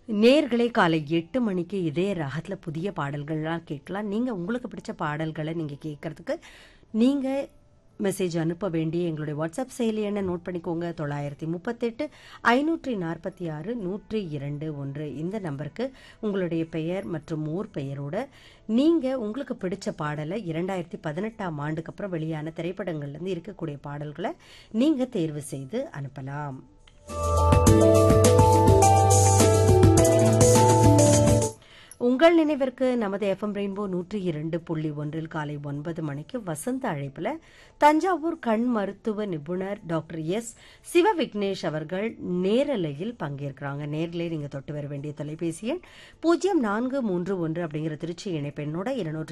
நேர்களே காலை எட்டு மணிக்கு இதே ராகத்தில் புதிய பாடல்கள்லாம் கேட்கலாம் நீங்கள் உங்களுக்கு பிடிச்ச பாடல்களை நீங்கள் கேட்கறதுக்கு நீங்கள் மெசேஜ் அனுப்ப வேண்டிய எங்களுடைய வாட்ஸ்அப் செயலி என்ன நோட் பண்ணிக்கோங்க தொள்ளாயிரத்தி முப்பத்தெட்டு ஐநூற்றி நாற்பத்தி ஆறு நூற்றி இரண்டு ஒன்று இந்த நம்பருக்கு உங்களுடைய பெயர் மற்றும் ஊர் பெயரோட நீங்கள் உங்களுக்கு பிடிச்ச பாடலை இரண்டாயிரத்தி பதினெட்டாம் ஆண்டுக்கு அப்புறம் வெளியான திரைப்படங்கள்லேருந்து இருக்கக்கூடிய பாடல்களை நீங்கள் தேர்வு செய்து அனுப்பலாம் உங்கள் நினைவிற்கு நமது எஃப்எம் ரெயின்போ நூற்றி இரண்டு புள்ளி ஒன்றில் காலை ஒன்பது மணிக்கு வசந்த அழைப்பில் தஞ்சாவூர் கண் மருத்துவ நிபுணர் டாக்டர் எஸ் சிவ விக்னேஷ் அவர்கள் நேரலையில் பங்கேற்கிறாங்க நேரிலே நீங்கள் தொட்டு வர வேண்டிய தொலைபேசி எண் பூஜ்ஜியம் நான்கு மூன்று ஒன்று அப்படிங்கிற திருச்சி இணைப்பெண்ணோட இருநூற்றி